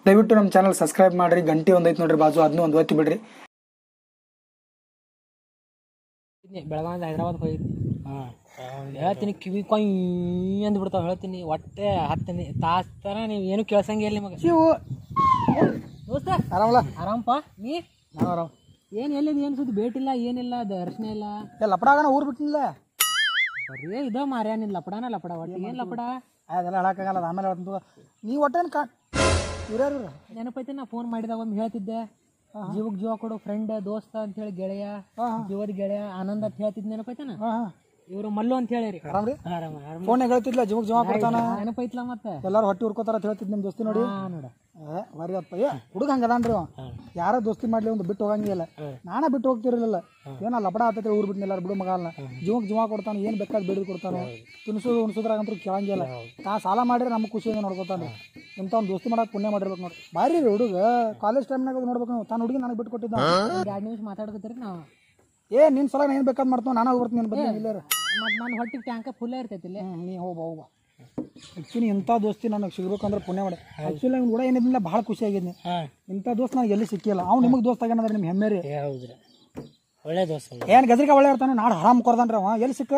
ದಯವಿಟ್ಟು ನಮ್ಮ channel subscribe ಮಾಡ್ರಿ ಗಂಟೆ ಒಂದೈತೆ ನೋಡ್ರಿ ಬಾಜು ಅದನ್ನೂ ಒಂದು ಒತ್ತಿ ಬಿಡ್ರಿ ಬೆಳಗಾವಿ ಹೈದ್ರಾಬಾದ್ ಹೋಗಿದ್ನಿ ಹೇಳ್ತೀನಿ ಕಿವಿ ಕೊಯ್ ಅಂದ್ ಬಿಡ್ತಾವ ಹೇಳ್ತೀನಿ ಒಟ್ಟೆ ಹತ್ತೀನಿ ತಾಸ್ ತರ ನೀವು ಏನು ಕೇಳ್ಸಂಗೆ ಇಲ್ಲ ನಿಮಗೆ ಶಿವು ದೋಸ್ತ ಆರಾಮಲ್ಲ ಆರಾಮಪ್ಪ ನೀ ನಾನು ಆರಾಮ್ ಏನು ಎಲ್ಲಿದ್ ಏನು ಸುದ್ದಿ ಭೇಟಿಲ್ಲ ಏನಿಲ್ಲ ದರ್ಶನ ಇಲ್ಲ ಏ ಲಪಡಾಗನ ಊರ್ ಬಿಟ್ಟಿನಿಲ್ಲ ಬರೀ ಇದ ಮಾರ್ಯ ನಿನ್ ಲಪಡಾನ ಲಪಡ ಒಟ್ಟು ಏನು ಲಪಡ ಅದೆಲ್ಲ ಹೇಳಕ್ಕಾಗಲ್ಲ ಅದು ಆಮೇಲೆ ಹೇಳ್ತೀನಿ ನೀವು ಒಟ್ಟೇನು ಕಾ ಇವ್ರ್ಯಾರು ಇವ್ರು? ನೆನಪೈತೆ ನಾ ಫೋನ್ ಮಾಡಿದಾಗ ಒಮ್ಮೆ ಹೇಳ್ತಿದ್ದೆ ಜೀವಕ್ ಜೀವ ಕೊಡು ಫ್ರೆಂಡ್ ದೋಸ್ತ ಅಂತ ಹೇಳಿ ಗೆಳೆಯ ಜೀವದ ಗೆಳೆಯ ಆನಂದ್ ಅಂತ ಹೇಳ್ತಿದ್ ನೆನಪೈತನ ಹಾಂ ಹಾಂ ಇವರು ಮಲ್ಲು ಅಂತ ಹೇಳಿರಿ ಆರಾಮ್ ರೀ ಆರಾಮ ಆರಾಮ ಫೋನ್ಯಾಗ ಹೇಳ್ತಿದ್ಲ ಜೀವಕ್ಕೆ ಜೀವ ಕೊಡ್ತಾನ ನೆನಪೈತ್ಲ ಮತ್ತೆ ಎಲ್ಲಾರು ಹೊಟ್ಟಿ ಹುರ್ಕೋತಾರ ಅಂತ ಹೇಳ್ತಿದ್ ನಿಮ್ಮ ದೋಸ್ತಿ ನೋಡಿ ಹಾ ನೋಡ ಏ ಬರೀ ಅಪ್ಪ ಏ ಹುಡುಗ ಹಂಗ ಅದಾನ್ರಿ ಅವ ಯಾರ ದೋಸ್ತಿ ಮಾಡ್ಲಿ ಒಂದು ಬಿಟ್ಟು ಹೋಗಂಗಿಲ್ಲ ನಾನ ಬಿಟ್ಟು ಹೋಗ್ತಿರ್ಲಿಲ್ಲ ಏನ ಲಪಡ ಆತೈತಿ ಊರ್ ಬಿಟ್ಟು ಎಲ್ಲಾರು ಬಿಡು ಮಗಲ್ನ ಜೀವಕ್ಕೆ ಜೀವ ಕೊಡ್ತಾನೆ ಏನ್ ಬೇಕಾದ್ ಬೇಡಿದ್ ಕೊಡ್ತಾನೆ ತಿನ್ಸೋದು ಉಣ್ಸೋದ್ರಾಗಂತೂ ಕೇಳಂಗಿಲ್ಲ ನಾ ಸಾಲ ಮಾಡಿದ್ರೆ ನಮ್ಗೆ ಖುಷಿಯಿಂದ ನೋಡ್ಕೊತಾನೆ ಇಂಥ ಒಂದು ದೋಸ್ತಿ ಮಾಡಕ್ ಪುಣ್ಯ ಮಾಡಿರ್ಬೇಕು ನೋಡಿ ಬಾರಿ ರೀ ಹುಡುಗ ಕಾಲೇಜ್ ಟೈಮ್ನಾಗ ನೋಡ್ಬೇಕು ನಾವು ತಾನು ಹುಡುಗಿ ನನಗೆ ಬಿಟ್ಟು ಕೊಟ್ಟಿದ್ದ ಒಂದ್ ಎರಡ್ ನಿಮಿಷ ಮಾತಾಡ್ಕೊತೀರಿ ನಾವು ಏ ನಿನ್ ಸಲ ಏನ್ ಬೇಕಾದ್ ಮಾಡ್ತಾವ ನಾನು ಬರ್ತೀನಿ ನಿನ್ ಬಗ್ಗೆ ಇಲ್ಲೇ ಮತ್ ನನ್ನ ಹೊಟ್ಟಿಗೆ ಟ್ಯಾಂಕ ಫುಲ್ ಇರ್ತೈತಿ ಇಲ್ಲಿ ಹ್ಮ್, ನೀ ಹೋಗ್ಬಾ ಹೋಗ್ಬಾ ಆ್ಯಕ್ಚುಲಿ ಇಂಥ ದೋಸ್ತಿ ನನಗೆ ಸಿಗ್ಬೇಕಂದ್ರೆ ಪುಣ್ಯ ಮಾಡಿ ಆ್ಯಕ್ಚುಲಿ ಅವ್ನು ಕೂಡ ಏನಿಲ್ಲ ಭಾಳ ಖುಷಿ ಆಗಿದ್ನಿ ಇಂಥ ದೋಸ್ತ್ ನನಗೆ ಎಲ್ಲಿ ಸಿಕ್ಕಿಲ್ಲ ಅವ್ನು ನಿಮಗೆ ದೋಸ್ತ್ ಆಗ್ಯಾನಂದ್ರೆ ನಿಮ್ಮ ಹೆಮ್ಮೆ ರೀ ಹೌದ್ರಿ ಒಳ್ಳೆ ದೋಸ್ತ ಏನು ಗಜರಿಕ ಒಳ್ಳೆ ಇರ್ತಾನೆ ನಾಡು ಹರಾಮ್ ಕೊಡ್ದಾನ್ರಿ ಅವ ಎಲ್ಲಿ ಸಿಕ್ಕ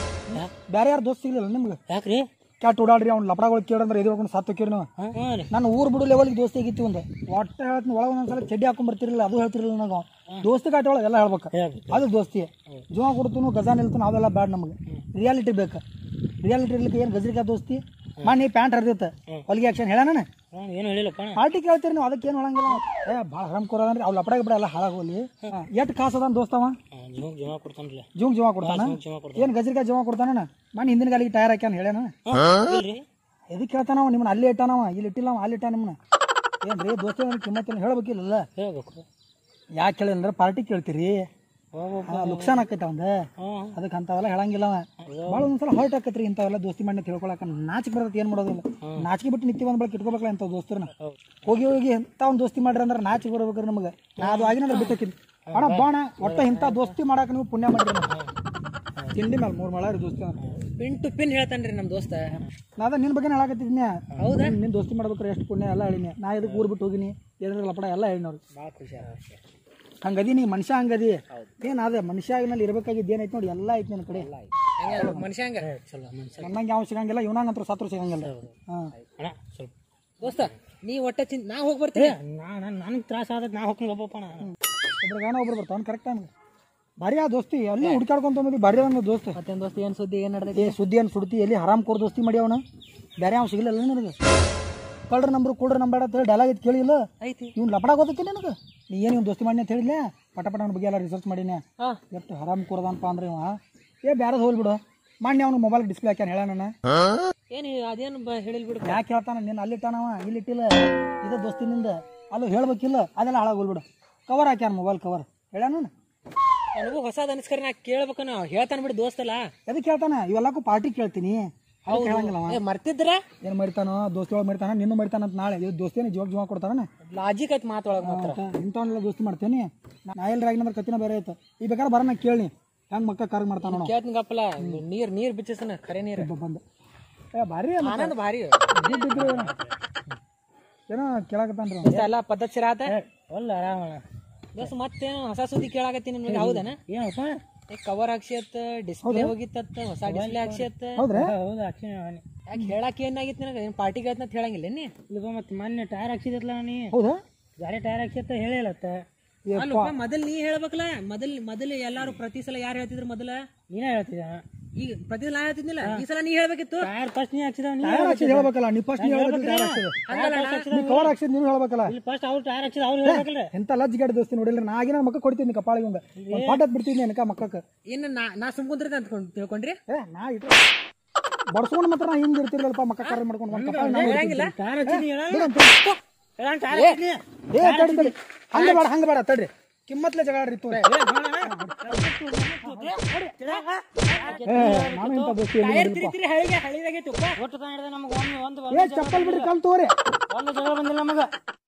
ಬೇರೆ ಯಾರು ದೋಸ್ತ್ ಸಿಗ್ಲಿಲ್ಲ ನಿಮ್ಗೆ ಯಾಕ್ರಿ ಕ್ಯಾಟ್ ಓಡಾಡ್ರಿ ಅವ್ನು ಲಪಡಗಳು ಕೇಳಂದ್ರೆ ಎದುರು ಹೊಡ್ಕೊಂಡು ಸತ್ತು ಕೇಳಿ ನೀವು ಹ್ಞೂ ರೀ ನಾನು ಊರು ಬಿಡು ಲೆವೆಲ್ಗೆ ದೋಸ್ತಿ ಆಗಿತ್ತು ಒಂದು ಒಟ್ಟು ಹೇಳ್ತೀನಿ ಒಳಗೆ ಒಂದೊಂದ್ಸಲ ಚಡ್ಡಿ ಹಾಕೊಂಡ್ ಬರ್ತಿರಲಿಲ್ಲ ಅದು ಹೇಳ್ತಿರಲಿಲ್ಲ ನನಗೆ ದೋಸ್ತಿ ಕಾಟ ಒಳಗೆ ಎಲ್ಲ ಹೇಳ್ಬೇಕು ಅದು ದೋಸ್ತಿ ಜೀವ ಕೊಡ್ತು ಗಜ ನಿಲ್ತಾನ ಅವೆಲ್ಲ ಬ್ಯಾಡ್ ನಮಗೆ ರಿಯಾಲಿಟಿ ಬೇಕು ರಿಯಾಲಿಟಿ ಇರ್ಲಿಕ್ಕೆ ಏನು ಗಜರಿಕ ದೋಸ್ತಿ ಮಣ್ಣಿ ಪ್ಯಾಂಟ್ ಹರಿದಿತ್ತು ಹೊಲಿಗೆ ಆಕ್ಷನ್ ಹೇಳ ನಾನು ಏನು ಹೇಳಿಲ್ಲಪ್ಪ ಪಾರ್ಟಿ ಕೇಳ್ತೀರಿ ನೀವು ಅದಕ್ಕೆ ಏನು ಹೊಳಂಗಿಲ್ಲ ಏ ಭಾಳ ಹರಮ್ ಕೊರೋದ್ರಿ ಅವ್ರು ಲಪಡ ಗಿಪಡ ಎಲ್ಲ ಹಾಳಾಗೋಲಿ ಎಷ್ಟು ಕಾಸು ಅದಾನ ದೋಸ್ತವ ಜೀವ ಜೀವ ಕೊಡ್ತಾನಲ್ಲ ಜೀವ ಜೀವ ಕೊಡ್ತಾನ ಜೀವ ಏನು ಗಜರಿಕ ಜೀವ ಕೊಡ್ತಾನ ಮಣ್ಣು ಹಿಂದಿನ ಗಾಲಿಗೆ ಟೈರ್ ಹಾಕ್ಯಾನ ಹೇಳ್ಯಾನ ಇಲ್ರಿ ಎದಕ್ಕೆ ಹೇಳ್ತಾನವ ನಿಮ್ಮನ್ನ ಅಲ್ಲಿ ಇಟ್ಟಾನವ ಇಲ್ಲಿ ಇಟ್ಟಿಲ್ಲ ಅವ ಅಲ್ಲಿ ಇಟ್ಟ ನಿಮ್ಮನ್ನ ಏನು ರೀ ದೋಸ್ತಿ ನನಗೆ ಕಿಮ್ಮತ್ತಿಲ್ಲ ಹೇಳ್ಬೇಕಿಲ್ಲ ಹೇಳ್ಬೇಕು ಯಾಕೆ ಕೇಳಿ ಅಂದ್ರೆ ಪಾರ್ಟಿ ಕೇಳ್ತೀರಿ ಲುಕ್ಸಾನ್ ಆಕೈತೆ ಅವಂದ ಹ್ಞೂ ಅದಕ್ಕೆ ಅಂಥವೆಲ್ಲ ಹೇಳಂಗಿಲ್ಲ ಅವ ಭಾಳ ಒಂದ್ಸಲ ಹೊರ್ಟ್ ಆಕತ್ರಿ ಇಂಥವೆಲ್ಲ ದೋಸ್ತಿ ಮಾಡಿ ತಿಳ್ಕೊಳಕ ನಾಚಿಕೆ ಬರ್ತೈತಿ ಏನು ಮಾಡೋದಿಲ್ಲ ನಾಚಿಕೆ ಬಿಟ್ಟು ನಿತ್ಯ ಬಂದ್ ಬಳಕ ಇಟ್ಕೋಬೇಕಲ್ಲ ಇಂಥ ದೋಸ್ತರನ್ನ ಹೋಗಿ ಹೋಗಿ ಎಂಥ ಒಂದು ದೋಸ್ತಿ ಮಾಡ್ರಿ ಅಂದ್ರೆ ನಾಚಿಕೆ ಬರ್ಬೇಕ್ರಿ ನಮಗೆ ನಾ ಅದು ಆಗಿನ ಬಿಟ್ಟಕ್ಕಿನಿ ಅಣ್ಣ ಬಾಣ ಒಟ್ಟ ಇಂಥ ದೋಸ್ತಿ ಮಾಡಕ್ಕೆ ನೀವು ಪುಣ್ಯ ಮಾಡಿರಿ ನಮ್ಗೆ. ತಿಂಡಿ ಮೇಲೆ ಮೂರು ಮಳ ರೀ ದೋಸ್ತಿ ಅಂದ್ರೆ ಪಿನ್ ಟು ಪಿನ್ ಹೇಳ್ತಾನ್ರಿ ನಮ್ಮ ದೋಸ್ತ ನಾ ಅದ ನಿನ್ನ ಬಗ್ಗೆ ಹೇಳಕತ್ತಿದ್ನಿ ಹೌದಾ ನಿನ್ನ ದೋಸ್ತಿ ಮಾಡ್ಬೇಕ್ರೆ ಎಷ್ಟು ಪುಣ್ಯ ಎಲ್ಲ ಹೇಳಿನಿ ನಾ ಇದಕ್ಕೆ ಊರು ಬಿಟ್ಟು ಹೋಗಿನಿ ಏನಾರ ಲಪಡ ಎಲ್ಲ ಹೇಳಿನವ್ರು ಭಾಳ ಖುಷಿ ಆಗುತ್ತೆ ಹಂಗದಿ ನೀ ಮನುಷ್ಯ ಹಂಗದಿ ಏನ್ ಅದೇ ಮನುಷ್ಯ ಆಗಿನಲ್ಲಿ ಇರ್ಬೇಕಾಗಿದ್ದು ಏನೈತಿ ನೋಡಿ ಎಲ್ಲ ಐತಿ ನನ್ನ ಕಡೆ ಹಂಗ ಮನುಷ್ಯ ಹಂಗ ಚಲೋ ಮನುಷ್ಯ ನನ್ನಂಗೆ ಯಾವ ಸಿಗಂಗಿಲ್ಲ ಇವನಂಗಂತ್ರ ಸತ್ರು ಸಿಗಂಗಿಲ್ಲ ಹಾ ಅಣ್ಣ ಸ್ವಲ್ಪ ದೋಸ್ತ ನೀ ಒಟ್ಟ ಚಿನ್ ನಾ ಹೋಗಿ ಬರ್ತೀನಿ ನಾನು ನನಗೆ ತ್ರಾಸ ಆದಕ್ಕೆ ನಾ ಹೋಗ್ಕೊಂಡು ಒಬ್ಬಪ್ಪ ಒಬ್ರು ಗಾನ ಒಬ್ರು ಬರ್ತಾವ ಕರೆಕ್ಟ್ ಟೈಮ್ ಭಾರಿ ಆ ದೋಸ್ತಿ ಅಲ್ಲಿ ಹುಡ್ಕಾಡ್ಕೊಂತ ಬಂದಿ ಭಾರಿ ಅದ ದೋಸ್ತ ಮತ್ತೇನು ದೋಸ್ತ ಏನು ಸುದ್ದಿ ಏನು ನಡೆದೈತಿ ಏ ಸುದ್ದಿ ಏನು ಸುಡ್ತಿ ಎಲ್ಲಿ ಹರಾಮ್ ಕೋರ್ ದೋಸ್ತಿ ಮಾಡಿ ಅವನು ಬೇರೆ ಅವ್ನು ಸಿಗಲಿಲ್ಲ ನನಗೆ ಕಳ್ರ ನಂಬರ್ ಕೊಡ್ರಿ ನಂಬೇಡ ಅಂತ ಹೇಳಿ ಡೈಲಾಗ್ ಐತಿ ಕೇಳಿಲ್ಲ ಐತಿ ಇವ್ನು ಲಪಡ ಗೊತ್ತಿಲ್ಲ ನನಗೆ ನೀ ಏನು ಇವ್ನು ದೋಸ್ತಿ ಮಾಡಿ ಅಂತ ಹೇಳಿದ್ಲೆ ಪಟ ಪಟ ಅವ್ನ ಬಗ್ಗೆ ಎಲ್ಲ ರಿಸರ್ಚ್ ಮಾಡೀನಿ ಹಾಂ ಎಷ್ಟು ಹರಾಮ್ ಕೂರದನಪ್ಪ ಅಂದ್ರೆ ಇವ ಏ ಬ್ಯಾರದು ಹೋಗ್ಬಿಡು ಮಾಡಿ ಅವ್ನು ಮೊಬೈಲ್ ಡಿಸ್ಪ್ಲೇ ಹಾಕ್ಯಾನ ಹೇಳ ನಾನು ಏನು ಅದೇನು ಬ ಹೇಳಿಲ್ ಬಿಡು ಯಾಕೆ ಹೇಳ್ತಾನ ನೀನು ಅಲ್ಲಿಟ್ಟಾನವ ಇಲ್ಲಿಟ್ಟಿಲ್ಲ ಇದೇ ದೋಸ್ತಿನಿಂದ ಅಲ್ಲೂ ಹೇಳ್ಬೇಕಿಲ್ಲ ಅದೆಲ್ಲ ಹಾಳಾಗಿ ಹೋಗ್ಬಿಡು ಕವರ್ ಹಾಕ್ಯಾನ ಮೊಬೈಲ್ ಕವರ್ ಹೇಳ ನಾನು ನನಗೂ ಹೊಸದು ಅನಿಸ್ಕರ ನಾ ಕೇಳ್ಬೇಕು ನಾ ಹೇಳ್ತಾನೆ ಬಿಡು ದೋಸ್ತಲ್ಲ ಎದಕ್ಕೆ ಹೇಳ್ತಾನ ಇವೆಲ್ಲಕ್ಕೂ ಪಾರ್ಟಿ ಕೇಳ್ತೀನಿ ಅದಕ್ಕೆ ಹೇಳಂಗಿಲ್ಲ ಅವ ಏ ಮರ್ತಿದ್ರ ಏನು ಮರಿತಾನೋ ದೋಸ್ತಿ ಒಳಗೆ ಮರಿತಾನ ನಿನ್ನೂ ಮರಿತಾನ ಅಂತ ನಾಳೆ ಇದು ದೋಸ್ತಿನ ಜೀವ ಜೀವ ಕೊಡ್ತಾನ ಲಾಜಿಕ್ ಐತಿ ಮಾತೊಳಗೆ ಮಾತ್ರ ಇಂಥವನ್ನೆಲ್ಲ ದೋಸ್ತಿ ಮಾಡ್ತೇನೆ ನಾ ಎಲ್ರ ಆಗಿನಂದ್ರೆ ಕತ್ತಿನ ಬೇರೆ ಐತೆ ಈ ಬೇಕಾದ್ರೆ ಬರೋಣ ಕೇಳಿ ಹೆಂಗೆ ಮಕ್ಕ ಕರ್ಗ್ ಮಾಡ್ತಾನ ಕೇಳ್ತೀನಿ ಗಪ್ಪಲ ನೀರ್ ನೀರ್ ಬಿಚ್ಚಿಸನ ಖರೆ ನೀರ್ ಬಂದು ಏ ಭಾರಿ ಅಲ್ಲ ಆನಂದ್ ಭಾರಿ ದುಡ್ಡು ಇದ್ರೆ ಏನೋ. ಏನೋ ಕೇಳಕತ್ತಾನ್ರಿ ದೋಸ್ತ ಎಲ್ಲ ಪದ್ಧತಿ ಸಿರಾತ ಒಲ್ಲ ಆರಾಮ ದೋಸ್ತ ಮತ್ತೇನು ಹೊಸ ಸುದ್ದಿ ಕೇಳಾಕತ್ತೀನಿ ನಿಮ್ಗೆ ಹೌದನ ಏನಪ್ಪ ಕವರ್ ಹಾಕ್ಸಿಯತ್ತ ಡಿಸ್ಪ್ಲೇ ಹೋಗಿತ್ತತ್ತ ಹೊಸ ಡಿಸ್ಪ್ಲೇ ಹಾಕ್ಸಿಯತ್ತ ಹೌದ್ರಾ ಹೌದು ಹಾಕ್ಸಿ ಯಾಕೆ ಹೇಳಕ್ಕೆ ಏನಾಗಿತ್ತು ನನಗೆ ಏನು ಪಾರ್ಟಿಗೆ ಆಯ್ತು ಅಂತ ಹೇಳಂಗಿಲ್ಲ ನೀ ಈಗ ಮತ್ತೆ ಮೊನ್ನೆ ಟೈರ್ ಹಾಕ್ಸಿದತ್ಲ ನೀ ಹೌದಾ ಗಾಡಿ ಟೈರ್ ಹಾಕ್ಸಿತ್ತ ಹೇಳಿಲ್ಲತ್ತ ಅಲ್ಲಪ್ಪ ಮೊದಲು ನೀ ಹೇಳ್ಬೇಕಲ್ಲ ಮೊದಲ್ ಮೊದಲು ಎಲ್ಲಾರು ಪ್ರತಿ ಸಲ ಯಾರು ಹೇಳ್ತಿದ್ರು ಮೊದಲ ನೀನೇ ಹೇಳ್ತಿದ್ದ ಈಗ ಪ್ರತಿ ಸಲ ನಾ ಹೇಳ್ತಿದ್ನಿಲ್ಲ ಈ ಸಲ ನೀ ಹೇಳ್ಬೇಕಿತ್ತು ಟೈರ್ ಫಸ್ಟ್ ನೀ ಹಾಕ್ಸಿದ ಟೈರ್ ಹಾಕ್ಸಿದ್ ಹೇಳ್ಬೇಕಲ್ಲ ನೀ ಫಸ್ಟ್ ನೀವು ಹೇಳ್ಬೇಕು ಟೈರ್ ಹಾಕ್ಸಿದ ನೀ ಕವರ್ ಹಾಕ್ಸಿದ್ ನೀವು ಹೇಳ್ಬೇಕಲ್ಲ ಫಸ್ಟ್ ಅವ್ರು ಟೈರ್ ಹಾಕ್ಸಿದ ಅವ್ರು ಹೇಳ್ಬೇಕಲ್ಲ ಎಂತ ಲಜ್ ಗಾಡಿ ದೋಸ್ತಿ ನೋಡಿಲ್ಲ ನಾ ಆಗಿನ ಮಕ್ಕ ಕೊಡ್ತೀನಿ ಕಪಾಳಿಗೆ ಒಂದು ಪಾಠ ಬಿಡ್ತೀನಿ ಅನ್ಕ ಮಕ್ಕಕ್ಕೆ ಏನು ನಾ ನಾ ಸುಮ್ಕೊಂಡ್ರಿ ಅಂತ ತಿಳ್ಕೊಂಡ್ರಿ ಏ ನಾ ಇಟ್ಟು ಬಡ್ಸ್ಕೊಂಡು ಮಾತ್ರ ನಾ ಹಿಂಗೆ ಇರ್ತಿರ್ಲಲ್ಪ ಮಕ್ಕ ಕರ್ ಮಾಡ್ಕೊಂಡು ಒಂದು ಕಪಾಳಿ ನಾ ಹೇಳಂಗಿಲ್ಲ ಟೈರ್ ಹಾಕ್ಸಿದ್ನಿ ಬಿಡು ಅಂತ ಹೇಳಿ. ಏ ತಡಿ ತಡಿ ಹಂಗ ಬೇಡ ಹಂಗ ಬೇಡ ತಡ್ರಿ ಕಿಮ್ಮತ್ಲೆ ಜಗಳ ಆಡ್ರಿ ತೋರಿ ಏ ನಾನು ಇಂಥ ದೋಸ್ತಿ ಎಲ್ಲಿ ನೋಡಿಲ್ಲಪ್ಪ. ಹಳಿಗೆ ಹಳಿದಾಗೈತಿ ಒಟ್ಟು ನಮಗೆ ಒಂದು ಒಂದು ಏ ಚಪ್ಪಲ್ ಬಿಡ್ರಿ ಕಲ್ ತೋರಿ ಒಂದು ಜಗಳ ಬಂದಿಲ್ಲ ನಮಗೆ